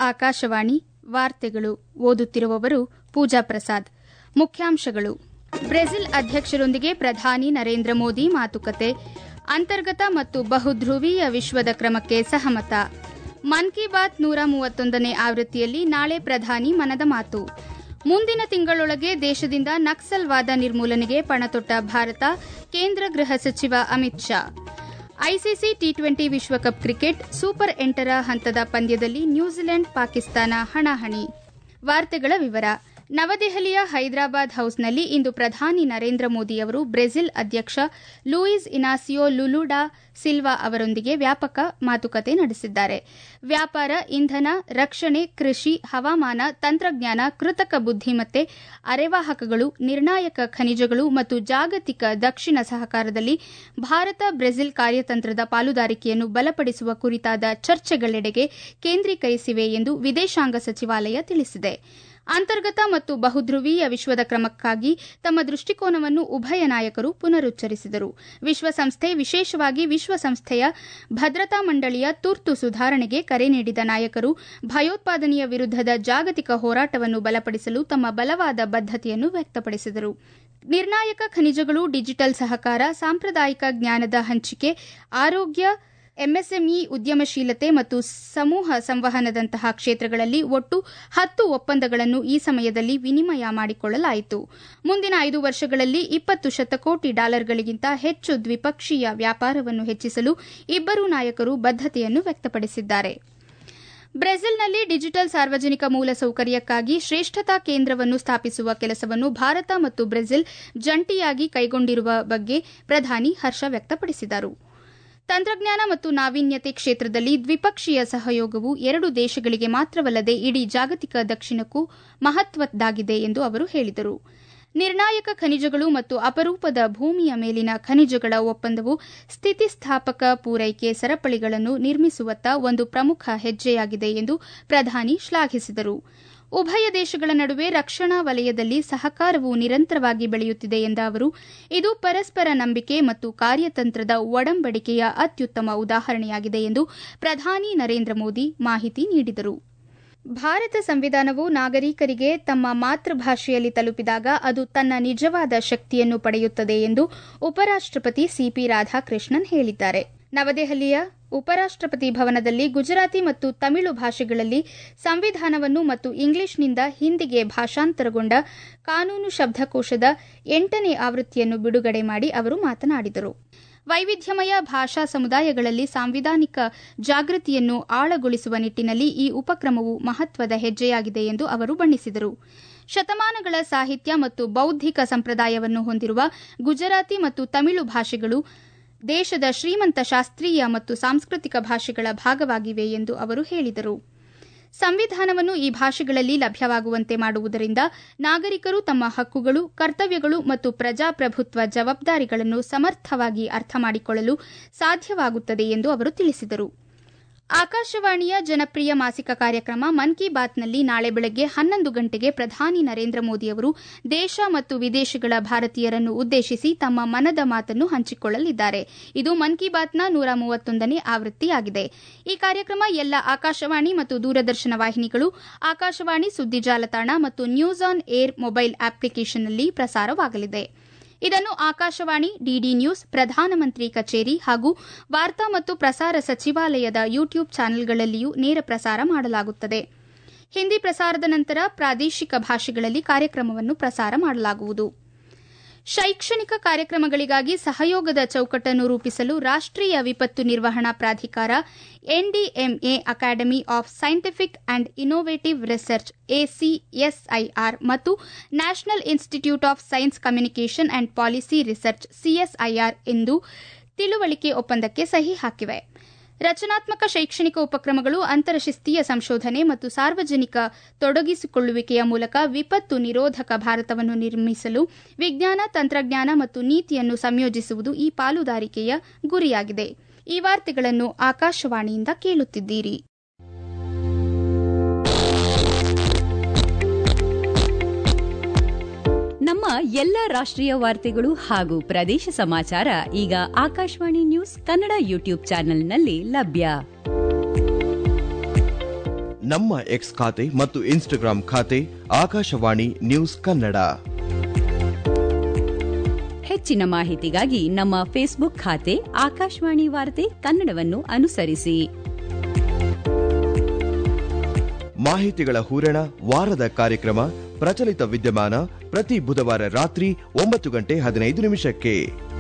ಆಕಾಶವಾಣಿ ವಾರ್ತೆಗಳು ಓದುತ್ತಿರುವವರು ಪೂಜಾ ಪ್ರಸಾದ್ ಮುಖ್ಯಾಂಶಗಳು ಬ್ರೆಜಿಲ್ ಅಧ್ಯಕ್ಷರೊಂದಿಗೆ ಪ್ರಧಾನಿ ನರೇಂದ್ರ ಮೋದಿ ಮಾತುಕತೆ ಅಂತರ್ಗತ ಮತ್ತು ಬಹುಧ್ರುವೀಯ ವಿಶ್ವದ ಕ್ರಮಕ್ಕೆ ಸಹಮತ ಮನ್ ಕಿ ಬಾತ್ ನೂರ ಮೂವತ್ತೊಂದನೇ ಆವೃತ್ತಿಯಲ್ಲಿ ನಾಳೆ ಪ್ರಧಾನಿ ಮನದ ಮಾತು ಮುಂದಿನ ತಿಂಗಳೊಳಗೆ ದೇಶದಿಂದ ನಕ್ಸಲ್ವಾದ ನಿರ್ಮೂಲನೆಗೆ ಪಣತೊಟ್ಟ ಭಾರತ ಕೇಂದ್ರ ಗೃಹ ಸಚಿವ Amit Shah ICC T twenty ವಿಶ್ವಕಪ್ ಕ್ರಿಕೆಟ್ ಸೂಪರ್ ಎಂಟರ ಹಂತದ ಪಂದ್ಯದಲ್ಲಿ ನ್ಯೂಜಿಲೆಂಡ್ ಪಾಕಿಸ್ತಾನ ಹಣಾಹಣಿ ವಾರ್ತೆಗಳ ವಿವರ ನವದೆಹಲಿಯ ಹೈದರಾಬಾದ್ ಹೌಸ್ನಲ್ಲಿ ಇಂದು ಪ್ರಧಾನಿ ನರೇಂದ್ರ ಮೋದಿ ಅವರು ಬ್ರೆಜಿಲ್ ಅಧ್ಯಕ್ಷ ಲೂಯಿಸ್ ಇನಾಸಿಯೋ ಲುಲುಡಾ ಸಿಲ್ವಾ ಅವರೊಂದಿಗೆ ವ್ಯಾಪಕ ಮಾತುಕತೆ ನಡೆಸಿದ್ದಾರೆ ವ್ಯಾಪಾರ ಇಂಧನ ರಕ್ಷಣೆ ಕೃಷಿ ಹವಾಮಾನ ತಂತ್ರಜ್ಞಾನ ಕೃತಕ ಬುದ್ದಿಮತ್ತೆ ಅರೆವಾಹಕಗಳು ನಿರ್ಣಾಯಕ ಖನಿಜಗಳು ಮತ್ತು ಜಾಗತಿಕ ದಕ್ಷಿಣ ಸಹಕಾರದಲ್ಲಿ ಭಾರತ ಬ್ರೆಜಿಲ್ ಕಾರ್ಯತಂತ್ರದ ಪಾಲುದಾರಿಕೆಯನ್ನು ಬಲಪಡಿಸುವ ಕುರಿತಾದ ಚರ್ಚೆಗಳೆಡೆಗೆ ಕೇಂದ್ರೀಕರಿಸಿವೆ ಎಂದು ವಿದೇಶಾಂಗ ಸಚಿವಾಲಯ ತಿಳಿಸಿದೆ ಅಂತರ್ಗತ ಮತ್ತು ಬಹುಧ್ರುವೀಯ ವಿಶ್ವದ ಕ್ರಮಕ್ಕಾಗಿ ತಮ್ಮ ದೃಷ್ಟಿಕೋನವನ್ನು ಉಭಯ ನಾಯಕರು ಪುನರುಚ್ಚರಿಸಿದರು ವಿಶ್ವಸಂಸ್ಥೆ ವಿಶೇಷವಾಗಿ ವಿಶ್ವಸಂಸ್ಥೆಯ ಭದ್ರತಾ ಮಂಡಳಿಯ ತುರ್ತು ಸುಧಾರಣೆಗೆ ಕರೆ ನೀಡಿದ ನಾಯಕರು ಭಯೋತ್ಪಾದನೆಯ ವಿರುದ್ದದ ಜಾಗತಿಕ ಹೋರಾಟವನ್ನು ಬಲಪಡಿಸಲು ತಮ್ಮ ಬಲವಾದ ಬದ್ದತೆಯನ್ನು ವ್ಯಕ್ತಪಡಿಸಿದರು ನಿರ್ಣಾಯಕ ಖನಿಜಗಳು ಡಿಜಿಟಲ್ ಸಹಕಾರ ಸಾಂಪ್ರದಾಯಿಕ ಜ್ಞಾನದ ಹಂಚಿಕೆ ಆರೋಗ್ಯ ಎಂಎಸ್ಎಂಇ ಉದ್ಯಮಶೀಲತೆ ಮತ್ತು ಸಮೂಹ ಸಂವಹನದಂತಹ ಕ್ಷೇತ್ರಗಳಲ್ಲಿ ಒಟ್ಟು ಹತ್ತು ಒಪ್ಪಂದಗಳನ್ನು ಈ ಸಮಯದಲ್ಲಿ ವಿನಿಮಯ ಮಾಡಿಕೊಳ್ಳಲಾಯಿತು ಮುಂದಿನ ಐದು ವರ್ಷಗಳಲ್ಲಿ ಇಪ್ಪತ್ತು ಶತಕೋಟಿ ಡಾಲರ್ಗಳಿಗಿಂತ ಹೆಚ್ಚು ದ್ವಿಪಕ್ಷೀಯ ವ್ಯಾಪಾರವನ್ನು ಹೆಚ್ಚಿಸಲು ಇಬ್ಬರೂ ನಾಯಕರು ಬದ್ದತೆಯನ್ನು ವ್ಯಕ್ತಪಡಿಸಿದ್ದಾರೆ ಬ್ರೆಜಿಲ್ನಲ್ಲಿ ಡಿಜಿಟಲ್ ಸಾರ್ವಜನಿಕ ಮೂಲಸೌಕರ್ಯಕ್ಕಾಗಿ ಶ್ರೇಷ್ಠತಾ ಕೇಂದ್ರವನ್ನು ಸ್ಥಾಪಿಸುವ ಕೆಲಸವನ್ನು ಭಾರತ ಮತ್ತು ಬ್ರೆಜಿಲ್ ಜಂಟಿಯಾಗಿ ಕೈಗೊಂಡಿರುವ ಬಗ್ಗೆ ಪ್ರಧಾನಿ ಹರ್ಷ ವ್ಯಕ್ತಪಡಿಸಿದರು ತಂತ್ರಜ್ಞಾನ ಮತ್ತು ನಾವೀನ್ಯತೆ ಕ್ಷೇತ್ರದಲ್ಲಿ ದ್ವಿಪಕ್ಷೀಯ ಸಹಯೋಗವು ಎರಡು ದೇಶಗಳಿಗೆ ಮಾತ್ರವಲ್ಲದೆ ಇಡೀ ಜಾಗತಿಕ ದಕ್ಷಿಣಕ್ಕೂ ಮಹತ್ವದ್ದಾಗಿದೆ ಎಂದು ಅವರು ಹೇಳಿದರು ನಿರ್ಣಾಯಕ ಖನಿಜಗಳು ಮತ್ತು ಅಪರೂಪದ ಭೂಮಿಯ ಮೇಲಿನ ಖನಿಜಗಳ ಒಪ್ಪಂದವು ಸ್ಥಿತಿಸ್ಥಾಪಕ ಪೂರೈಕೆ ಸರಪಳಿಗಳನ್ನು ನಿರ್ಮಿಸುವತ್ತ ಒಂದು ಪ್ರಮುಖ ಹೆಜ್ಜೆಯಾಗಿದೆ ಎಂದು ಪ್ರಧಾನಿ ಶ್ಲಾಘಿಸಿದರು ಉಭಯ ದೇಶಗಳ ನಡುವೆ ರಕ್ಷಣಾ ವಲಯದಲ್ಲಿ ಸಹಕಾರವು ನಿರಂತರವಾಗಿ ಬೆಳೆಯುತ್ತಿದೆ ಎಂದ ಅವರು ಇದು ಪರಸ್ಪರ ನಂಬಿಕೆ ಮತ್ತು ಕಾರ್ಯತಂತ್ರದ ಒಡಂಬಡಿಕೆಯ ಅತ್ಯುತ್ತಮ ಉದಾಹರಣೆಯಾಗಿದೆ ಎಂದು ಪ್ರಧಾನಿ ನರೇಂದ್ರ ಮೋದಿ ಮಾಹಿತಿ ನೀಡಿದರು ಭಾರತ ಸಂವಿಧಾನವು ನಾಗರಿಕರಿಗೆ ತಮ್ಮ ಮಾತೃಭಾಷೆಯಲ್ಲಿ ತಲುಪಿದಾಗ ಅದು ತನ್ನ ನಿಜವಾದ ಶಕ್ತಿಯನ್ನು ಪಡೆಯುತ್ತದೆ ಎಂದು ಉಪರಾಷ್ಟಪತಿ ಸಿಪಿ ರಾಧಾಕೃಷ್ಣನ್ ಹೇಳಿದ್ದಾರೆ ನವದೆಹಲಿಯ ಉಪರಾಷ್ಟಪತಿ ಭವನದಲ್ಲಿ ಗುಜರಾತಿ ಮತ್ತು ತಮಿಳು ಭಾಷೆಗಳಲ್ಲಿ ಸಂವಿಧಾನವನ್ನು ಮತ್ತು ಇಂಗ್ಲಿಷ್ನಿಂದ ಹಿಂದಿಗೆ ಭಾಷಾಂತರಗೊಂಡ ಕಾನೂನು ಶಬ್ದಕೋಶದ ಎಂಟನೇ ಆವೃತ್ತಿಯನ್ನು ಬಿಡುಗಡೆ ಮಾಡಿ ಅವರು ಮಾತನಾಡಿದರು ವೈವಿಧ್ಯಮಯ ಭಾಷಾ ಸಮುದಾಯಗಳಲ್ಲಿ ಸಾಂವಿಧಾನಿಕ ಜಾಗೃತಿಯನ್ನು ಆಳಗೊಳಿಸುವ ನಿಟ್ಟಿನಲ್ಲಿ ಈ ಉಪಕ್ರಮವು ಮಹತ್ವದ ಹೆಜ್ಜೆಯಾಗಿದೆ ಎಂದು ಅವರು ಬಣ್ಣಿಸಿದರು ಶತಮಾನಗಳ ಸಾಹಿತ್ಯ ಮತ್ತು ಬೌದ್ಧಿಕ ಸಂಪ್ರದಾಯವನ್ನು ಹೊಂದಿರುವ ಗುಜರಾತಿ ಮತ್ತು ತಮಿಳು ಭಾಷೆಗಳು ದೇಶದ ಶ್ರೀಮಂತ ಶಾಸ್ತ್ರೀಯ ಮತ್ತು ಸಾಂಸ್ಕೃತಿಕ ಭಾಷೆಗಳ ಭಾಗವಾಗಿವೆ ಎಂದು ಅವರು ಹೇಳಿದರು ಸಂವಿಧಾನವನ್ನು ಈ ಭಾಷೆಗಳಲ್ಲಿ ಲಭ್ಯವಾಗುವಂತೆ ಮಾಡುವುದರಿಂದ ನಾಗರಿಕರು ತಮ್ಮ ಹಕ್ಕುಗಳು ಕರ್ತವ್ಯಗಳು ಮತ್ತು ಪ್ರಜಾಪ್ರಭುತ್ವ ಜವಾಬ್ದಾರಿಗಳನ್ನು ಸಮರ್ಥವಾಗಿ ಅರ್ಥ ಮಾಡಿಕೊಳ್ಳಲು ಸಾಧ್ಯವಾಗುತ್ತದೆ ಎಂದು ಅವರು ತಿಳಿಸಿದರು ಆಕಾಶವಾಣಿಯ ಜನಪ್ರಿಯ ಮಾಸಿಕ ಕಾರ್ಯಕ್ರಮ ಮನ್ ಕಿ ಬಾತ್ನಲ್ಲಿ ನಾಳೆ ಬೆಳಗ್ಗೆ ಹನ್ನೊಂದು ಗಂಟೆಗೆ ಪ್ರಧಾನಿ ನರೇಂದ್ರ ಮೋದಿ ಅವರು ದೇಶ ಮತ್ತು ವಿದೇಶಗಳ ಭಾರತೀಯರನ್ನು ಉದ್ದೇಶಿಸಿ ತಮ್ಮ ಮನದ ಮಾತನ್ನು ಹಂಚಿಕೊಳ್ಳಲಿದ್ದಾರೆ ಇದು ಮನ್ ಕಿ ಬಾತ್ನ ನೂರ ಮೂವತ್ತೊಂದನೇ ಆವೃತ್ತಿಯಾಗಿದೆ ಈ ಕಾರ್ಯಕ್ರಮ ಎಲ್ಲ ಆಕಾಶವಾಣಿ ಮತ್ತು ದೂರದರ್ಶನ ವಾಹಿನಿಗಳು ಆಕಾಶವಾಣಿ ಸುದ್ದಿ ಜಾಲತಾಣ ಮತ್ತು ನ್ಯೂಸ್ ಆನ್ ಏರ್ ಮೊಬೈಲ್ ಅಪ್ಲಿಕೇಶನ್ನಲ್ಲಿ ಪ್ರಸಾರವಾಗಲಿದೆ ಇದನ್ನು ಆಕಾಶವಾಣಿ ಡಿಡಿ ನ್ಯೂಸ್ ಪ್ರಧಾನಮಂತ್ರಿ ಕಚೇರಿ ಹಾಗೂ ವಾರ್ತಾ ಮತ್ತು ಪ್ರಸಾರ ಸಚಿವಾಲಯದ ಯೂಟ್ಯೂಬ್ ಚಾನೆಲ್ಗಳಲ್ಲಿಯೂ ನೇರ ಪ್ರಸಾರ ಮಾಡಲಾಗುತ್ತದೆ ಹಿಂದಿ ಪ್ರಸಾರದ ನಂತರ ಪ್ರಾದೇಶಿಕ ಭಾಷೆಗಳಲ್ಲಿ ಕಾರ್ಯಕ್ರಮವನ್ನು ಪ್ರಸಾರ ಮಾಡಲಾಗುವುದು ಶೈಕ್ಷಣಿಕ ಕಾರ್ಯಕ್ರಮಗಳಿಗಾಗಿ ಸಹಯೋಗದ ಚೌಕಟ್ಟನ್ನು ರೂಪಿಸಲು ರಾಷ್ಟೀಯ ವಿಪತ್ತು ನಿರ್ವಹಣಾ ಪ್ರಾಧಿಕಾರ NDMA academy of scientific and innovative research ACSIR ಮತ್ತು national institute of science communication and policy research CSIR ಎಂದು ತಿಳುವಳಿಕೆ ಒಪ್ಪಂದಕ್ಕೆ ಸಹಿ ಹಾಕಿವೆ ರಚನಾತ್ಮಕ ಶೈಕ್ಷಣಿಕ ಉಪಕ್ರಮಗಳು ಅಂತರಶಿಸ್ತೀಯ ಸಂಶೋಧನೆ ಮತ್ತು ಸಾರ್ವಜನಿಕ ತೊಡಗಿಸಿಕೊಳ್ಳುವಿಕೆಯ ಮೂಲಕ ವಿಪತ್ತು ನಿರೋಧಕ ಭಾರತವನ್ನು ನಿರ್ಮಿಸಲು ವಿಜ್ಞಾನ ತಂತ್ರಜ್ಞಾನ ಮತ್ತು ನೀತಿಯನ್ನು ಸಂಯೋಜಿಸುವುದು ಈ ಪಾಲುದಾರಿಕೆಯ ಗುರಿಯಾಗಿದೆ ಈ ವಾರ್ತೆಗಳನ್ನು ಆಕಾಶವಾಣಿಯಿಂದ ಕೇಳುತ್ತಿದ್ದೀರಿ ನಮ್ಮ ಎಲ್ಲ ರಾಷ್ಟ್ರೀಯ ವಾರ್ತೆಗಳು ಹಾಗೂ ಪ್ರದೇಶ ಸಮಾಚಾರ ಈಗ ಆಕಾಶವಾಣಿ ನ್ಯೂಸ್ ಕನ್ನಡ ಯೂಟ್ಯೂಬ್ ಚಾನೆಲ್ನಲ್ಲಿ ಲಭ್ಯ ನಮ್ಮ ಎಕ್ಸ್ ಖಾತೆ ಮತ್ತು ಇನ್ಸ್ಟಾಗ್ರಾಂ ಖಾತೆ ಆಕಾಶವಾಣಿ ನ್ಯೂಸ್ ಕನ್ನಡ ಹೆಚ್ಚಿನ ಮಾಹಿತಿಗಾಗಿ ನಮ್ಮ ಫೇಸ್ಬುಕ್ ಖಾತೆ ಆಕಾಶವಾಣಿ ವಾರ್ತೆ ಕನ್ನಡವನ್ನು ಅನುಸರಿಸಿ ಮಾಹಿತಿಗಳ ಹೂರಣ ವಾರದ ಕಾರ್ಯಕ್ರಮ ಪ್ರಚಲಿತ ವಿದ್ಯಮಾನ ಪ್ರತಿ ಬುಧವಾರ ರಾತ್ರಿ ಒಂಬತ್ತು ಗಂಟೆ ಹದಿನೈದು ನಿಮಿಷಕ್ಕೆ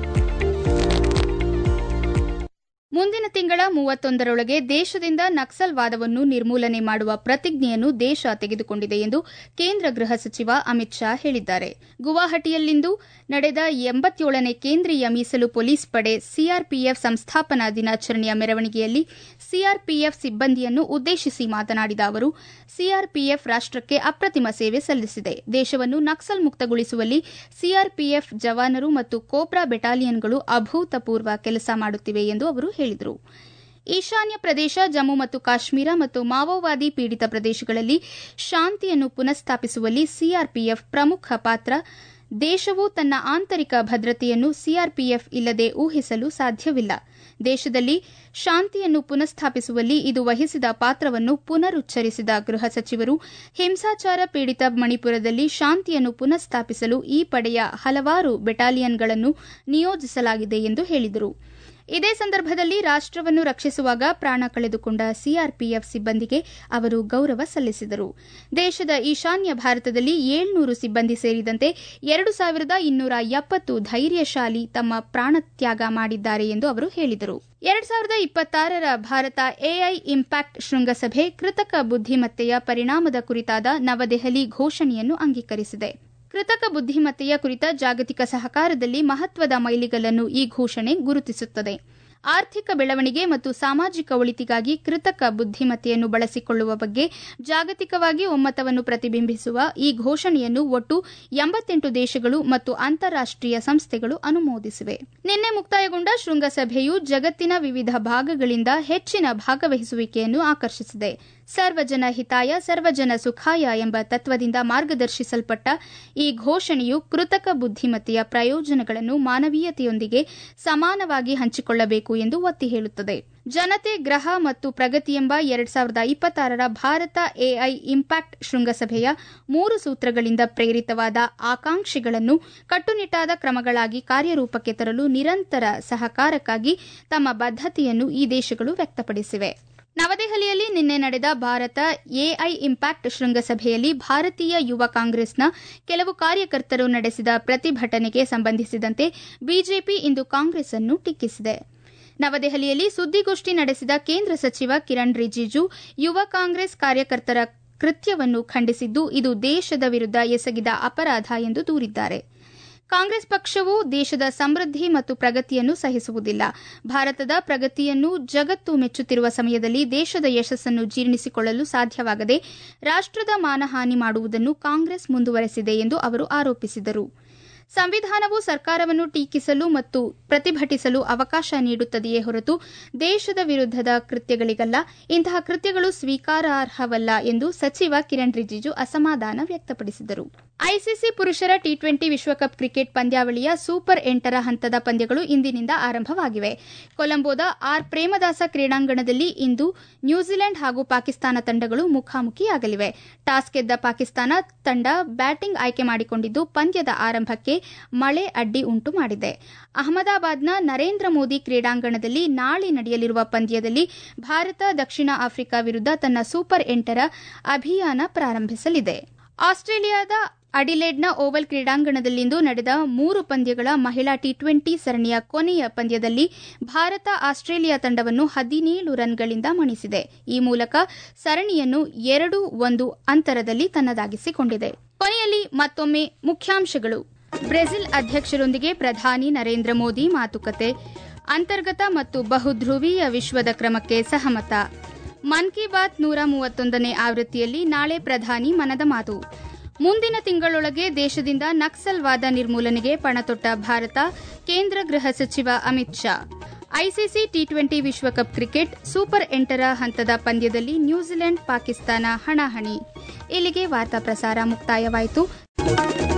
ಮುಂದಿನ ತಿಂಗಳ ಮೂವತ್ತೊಂದರೊಳಗೆ ದೇಶದಿಂದ ನಕ್ಸಲ್ವಾದವನ್ನು ನಿರ್ಮೂಲನೆ ಮಾಡುವ ಪ್ರತಿಜ್ಞೆಯನ್ನು ದೇಶ ತೆಗೆದುಕೊಂಡಿದೆ ಎಂದು ಕೇಂದ್ರ ಗೃಹ ಸಚಿವ ಅಮಿತ್ ಶಾ ಹೇಳಿದ್ದಾರೆ ಗುವಾಹಟಿಯಲ್ಲಿಂದು ನಡೆದ ಎಂಬತ್ತೇಳನೇ ಕೇಂದ್ರೀಯ ಮೀಸಲು ಪೊಲೀಸ್ ಪಡೆ ಸಿಆರ್ಪಿಎಫ್ ಸಂಸ್ಥಾಪನಾ ದಿನಾಚರಣೆಯ ಮೆರವಣಿಗೆಯಲ್ಲಿ ಸಿಆರ್ಪಿಎಫ್ ಸಿಬ್ಬಂದಿಯನ್ನು ಉದ್ದೇಶಿಸಿ ಮಾತನಾಡಿದ ಅವರು ಸಿಆರ್ಪಿಎಫ್ ರಾಷ್ಟಕ್ಕೆ ಅಪ್ರತಿಮ ಸೇವೆ ಸಲ್ಲಿಸಿದೆ ದೇಶವನ್ನು ನಕ್ಸಲ್ ಮುಕ್ತಗೊಳಿಸುವಲ್ಲಿ ಸಿಆರ್ಪಿಎಫ್ ಜವಾನರು ಮತ್ತು ಕೋಬ್ರಾ ಬೆಟಾಲಿಯನ್ಗಳು ಅಭೂತಪೂರ್ವ ಕೆಲಸ ಮಾಡುತ್ತಿವೆ ಎಂದು ಅವರು ಹೇಳಿದರು ಈಶಾನ್ಯ ಪ್ರದೇಶ ಜಮ್ಮು ಮತ್ತು ಕಾಶ್ಮೀರ ಮತ್ತು ಮಾವೋವಾದಿ ಪೀಡಿತ ಪ್ರದೇಶಗಳಲ್ಲಿ ಶಾಂತಿಯನ್ನು ಪುನಃಸ್ಥಾಪಿಸುವಲ್ಲಿ ಸಿಆರ್ಪಿಎಫ್ ಪ್ರಮುಖ ಪಾತ್ರ ದೇಶವು ತನ್ನ ಆಂತರಿಕ ಭದ್ರತೆಯನ್ನು ಸಿಆರ್ಪಿಎಫ್ ಇಲ್ಲದೆ ಊಹಿಸಲು ಸಾಧ್ಯವಿಲ್ಲ ದೇಶದಲ್ಲಿ ಶಾಂತಿಯನ್ನು ಪುನಃಸ್ಥಾಪಿಸುವಲ್ಲಿ ಇದು ವಹಿಸಿದ ಪಾತ್ರವನ್ನು ಪುನರುಚ್ಚರಿಸಿದ ಗೃಹ ಸಚಿವರು ಹಿಂಸಾಚಾರ ಪೀಡಿತ ಮಣಿಪುರದಲ್ಲಿ ಶಾಂತಿಯನ್ನು ಪುನಃಸ್ಥಾಪಿಸಲು ಈ ಪಡೆಯ ಹಲವಾರು ಬೆಟಾಲಿಯನ್ಗಳನ್ನು ನಿಯೋಜಿಸಲಾಗಿದೆ ಎಂದು ಹೇಳಿದರು ಇದೇ ಸಂದರ್ಭದಲ್ಲಿ ರಾಷ್ಟವನ್ನು ರಕ್ಷಿಸುವಾಗ ಪ್ರಾಣ ಕಳೆದುಕೊಂಡ ಸಿಆರ್ಪಿಎಫ್ ಸಿಬ್ಬಂದಿಗೆ ಅವರು ಗೌರವ ಸಲ್ಲಿಸಿದರು ದೇಶದ ಈಶಾನ್ಯ ಭಾರತದಲ್ಲಿ ಏಳ್ನೂರು ಸಿಬ್ಬಂದಿ ಸೇರಿದಂತೆ ಎರಡು ಸಾವಿರದ ಇನ್ನೂರ ಎಪ್ಪತ್ತು ಧೈರ್ಯಶಾಲಿ ತಮ್ಮ ಪ್ರಾಣತ್ಯಾಗ ಮಾಡಿದ್ದಾರೆ ಎಂದು ಅವರು ಹೇಳಿದರು ಎರಡ್ ಸಾವಿರದ ಇಪ್ಪತ್ತಾರರ ಭಾರತ ಎಐ ಇಂಪ್ಯಾಕ್ಟ್ ಶೃಂಗಸಭೆ ಕೃತಕ ಬುದ್ದಿಮತ್ತೆಯ ಪರಿಣಾಮದ ಕುರಿತಾದ ನವದೆಹಲಿ ಘೋಷಣೆಯನ್ನು ಅಂಗೀಕರಿಸಿದೆ ಕೃತಕ ಬುದ್ದಿಮತ್ತೆಯ ಕುರಿತ ಜಾಗತಿಕ ಸಹಕಾರದಲ್ಲಿ ಮಹತ್ವದ ಮೈಲಿಗಲ್ಲನ್ನು ಈ ಘೋಷಣೆ ಗುರುತಿಸುತ್ತದೆ ಆರ್ಥಿಕ ಬೆಳವಣಿಗೆ ಮತ್ತು ಸಾಮಾಜಿಕ ಒಳಿತಿಗಾಗಿ ಕೃತಕ ಬುದ್ದಿಮತ್ತೆಯನ್ನು ಬಳಸಿಕೊಳ್ಳುವ ಬಗ್ಗೆ ಜಾಗತಿಕವಾಗಿ ಒಮ್ಮತವನ್ನು ಪ್ರತಿಬಿಂಬಿಸುವ ಈ ಘೋಷಣೆಯನ್ನು ಒಟ್ಟು ಎಂಬತ್ತೆಂಟು ದೇಶಗಳು ಮತ್ತು ಅಂತಾರಾಷ್ಟೀಯ ಸಂಸ್ಥೆಗಳು ಅನುಮೋದಿಸಿವೆ ನಿನ್ನೆ ಮುಕ್ತಾಯಗೊಂಡ ಶೃಂಗಸಭೆಯು ಜಗತ್ತಿನ ವಿವಿಧ ಭಾಗಗಳಿಂದ ಹೆಚ್ಚಿನ ಭಾಗವಹಿಸುವಿಕೆಯನ್ನು ಆಕರ್ಷಿಸಿದೆ ಸರ್ವಜನ ಹಿತಾಯ ಸರ್ವಜನ ಸುಖಾಯ ಎಂಬ ತತ್ವದಿಂದ ಮಾರ್ಗದರ್ಶಿಸಲ್ಪಟ್ಟ ಈ ಘೋಷಣೆಯು ಕೃತಕ ಬುದ್ದಿಮತ್ತೆಯ ಪ್ರಯೋಜನಗಳನ್ನು ಮಾನವೀಯತೆಯೊಂದಿಗೆ ಸಮಾನವಾಗಿ ಹಂಚಿಕೊಳ್ಳಬೇಕು ಎಂದು ಒತ್ತಿ ಹೇಳುತ್ತದೆ ಜನತೆ ಗ್ರಹ ಮತ್ತು ಪ್ರಗತಿ ಎಂಬ ಎರಡ್ ಸಾವಿರದ ಇಪ್ಪತ್ತಾರರ ಭಾರತ ಎಐ ಇಂಪ್ಯಾಕ್ಟ್ ಶೃಂಗಸಭೆಯ ಮೂರು ಸೂತ್ರಗಳಿಂದ ಪ್ರೇರಿತವಾದ ಆಕಾಂಕ್ಷೆಗಳನ್ನು ಕಟ್ಟುನಿಟ್ಟಾದ ಕ್ರಮಗಳಾಗಿ ಕಾರ್ಯರೂಪಕ್ಕೆ ತರಲು ನಿರಂತರ ಸಹಕಾರಕ್ಕಾಗಿ ತಮ್ಮ ಬದ್ದತೆಯನ್ನು ಈ ದೇಶಗಳು ವ್ಯಕ್ತಪಡಿಸಿವೆ ನವದೆಹಲಿಯಲ್ಲಿ ನಿನ್ನೆ ನಡೆದ ಭಾರತ ಎಐ ಇಂಪ್ಯಾಕ್ಟ್ ಶೃಂಗಸಭೆಯಲ್ಲಿ ಭಾರತೀಯ ಯುವ ಕಾಂಗ್ರೆಸ್ನ ಕೆಲವು ಕಾರ್ಯಕರ್ತರು ನಡೆಸಿದ ಪ್ರತಿಭಟನೆಗೆ ಸಂಬಂಧಿಸಿದಂತೆ ಬಿಜೆಪಿ ಇಂದು ಕಾಂಗ್ರೆಸ್ ಅನ್ನು ಟೀಕಿಸಿದೆ ನವದೆಹಲಿಯಲ್ಲಿ ಸುದ್ದಿಗೋಷ್ಠಿ ನಡೆಸಿದ ಕೇಂದ್ರ ಸಚಿವ ಕಿರಣ್ ರಿಜಿಜು ಯುವ ಕಾಂಗ್ರೆಸ್ ಕಾರ್ಯಕರ್ತರ ಕೃತ್ಯವನ್ನು ಖಂಡಿಸಿದ್ದು ಇದು ದೇಶದ ವಿರುದ್ಧ ಎಸಗಿದ ಅಪರಾಧ ಎಂದು ದೂರಿದ್ದಾರೆ ಕಾಂಗ್ರೆಸ್ ಪಕ್ಷವು ದೇಶದ ಸಮೃದ್ಧಿ ಮತ್ತು ಪ್ರಗತಿಯನ್ನು ಸಹಿಸುವುದಿಲ್ಲ ಭಾರತದ ಪ್ರಗತಿಯನ್ನು ಜಗತ್ತು ಮೆಚ್ಚುತ್ತಿರುವ ಸಮಯದಲ್ಲಿ ದೇಶದ ಯಶಸ್ಸನ್ನು ಜೀರ್ಣಿಸಿಕೊಳ್ಳಲು ಸಾಧ್ಯವಾಗದೆ ರಾಷ್ಟದ ಮಾನಹಾನಿ ಮಾಡುವುದನ್ನು ಕಾಂಗ್ರೆಸ್ ಮುಂದುವರೆಸಿದೆ ಎಂದು ಅವರು ಆರೋಪಿಸಿದರು ಸಂವಿಧಾನವು ಸರ್ಕಾರವನ್ನು ಟೀಕಿಸಲು ಮತ್ತು ಪ್ರತಿಭಟಿಸಲು ಅವಕಾಶ ನೀಡುತ್ತದೆಯೇ ಹೊರತು ದೇಶದ ವಿರುದ್ಧದ ಕೃತ್ಯಗಳಿಗಲ್ಲ ಇಂತಹ ಕೃತ್ಯಗಳು ಸ್ವೀಕಾರಾರ್ಹವಲ್ಲ ಎಂದು ಸಚಿವ ಕಿರಣ್ ರಿಜಿಜು ಅಸಮಾಧಾನ ವ್ಯಕ್ತಪಡಿಸಿದರು ಐಸಿಸಿ ಪುರುಷರ ಟಿ ಟ್ವೆಂಟಿ ವಿಶ್ವಕಪ್ ಕ್ರಿಕೆಟ್ ಪಂದ್ಯಾವಳಿಯ ಸೂಪರ್ ಎಂಟರ ಹಂತದ ಪಂದ್ಯಗಳು ಇಂದಿನಿಂದ ಆರಂಭವಾಗಿವೆ ಕೊಲಂಬೋದ ಆರ್ ಪ್ರೇಮದಾಸ ಕ್ರೀಡಾಂಗಣದಲ್ಲಿ ಇಂದು ನ್ಯೂಜಿಲೆಂಡ್ ಹಾಗೂ ಪಾಕಿಸ್ತಾನ ತಂಡಗಳು ಮುಖಾಮುಖಿಯಾಗಲಿವೆ ಟಾಸ್ ಗೆದ್ದ ಪಾಕಿಸ್ತಾನ ತಂಡ ಬ್ಯಾಟಿಂಗ್ ಆಯ್ಕೆ ಮಾಡಿಕೊಂಡಿದ್ದು ಪಂದ್ಯದ ಆರಂಭಕ್ಕೆ ಮಳೆ ಅಡ್ಡಿ ಉಂಟು ಮಾಡಿದೆ ಅಹಮದಾಬಾದ್ನ ನರೇಂದ್ರ ಮೋದಿ ಕ್ರೀಡಾಂಗಣದಲ್ಲಿ ನಾಳೆ ನಡೆಯಲಿರುವ ಪಂದ್ಯದಲ್ಲಿ ಭಾರತ ದಕ್ಷಿಣ ಆಫ್ರಿಕಾ ವಿರುದ್ಧ ತನ್ನ ಸೂಪರ್ ಎಂಟರ ಅಭಿಯಾನ ಪ್ರಾರಂಭಿಸಲಿದೆ ಆಸ್ಟ್ರೇಲಿಯಾದ ಅಡಿಲೇಡ್ನ ಓವಲ್ ಕ್ರೀಡಾಂಗಣದಲ್ಲಿಂದು ನಡೆದ ಮೂರು ಪಂದ್ಯಗಳ ಮಹಿಳಾ ಟಿ ಟ್ವೆಂಟಿ ಸರಣಿಯ ಕೊನೆಯ ಪಂದ್ಯದಲ್ಲಿ ಭಾರತ ಆಸ್ಟ್ರೇಲಿಯಾ ತಂಡವನ್ನು ಹದಿನೇಳು ರನ್ಗಳಿಂದ ಮಣಿಸಿದೆ ಈ ಮೂಲಕ ಸರಣಿಯನ್ನು ಎರಡು ಒಂದು ಅಂತರದಲ್ಲಿ ತನ್ನದಾಗಿಸಿಕೊಂಡಿದೆ ಕೊನೆಯಲ್ಲಿ ಮತ್ತೊಮ್ಮೆ ಮುಖ್ಯಾಂಶಗಳು ಬ್ರೆಜಿಲ್ ಅಧ್ಯಕ್ಷರೊಂದಿಗೆ ಪ್ರಧಾನಿ ನರೇಂದ್ರ ಮೋದಿ ಮಾತುಕತೆ ಅಂತರ್ಗತ ಮತ್ತು ಬಹುಧ್ರುವೀಯ ವಿಶ್ವದ ಕ್ರಮಕ್ಕೆ ಸಹಮತ ಮನ್ ಕಿ ಬಾತ್ ನೂರ ಮೂವತ್ತೊಂದನೇ ಆವೃತ್ತಿಯಲ್ಲಿ ನಾಳೆ ಪ್ರಧಾನಿ ಮನದ ಮಾತು ಮುಂದಿನ ತಿಂಗಳೊಳಗೆ ದೇಶದಿಂದ ನಕ್ಸಲ್ವಾದ ನಿರ್ಮೂಲನೆಗೆ ಪಣತೊಟ್ಟ ಭಾರತ ಕೇಂದ್ರ ಗೃಹ ಸಚಿವ Amit Shah ICC T twenty ವಿಶ್ವಕಪ್ ಕ್ರಿಕೆಟ್ ಸೂಪರ್ ಎಂಟರ ಹಂತದ ಪಂದ್ಯದಲ್ಲಿ ನ್ಯೂಜಿಲೆಂಡ್ ಪಾಕಿಸ್ತಾನ ಹಣಾಹಣಿ ಇಲ್ಲಿಗೆ ವಾರ್ತಾ ಪ್ರಸಾರ ಮುಕ್ತಾಯವಾಯಿತು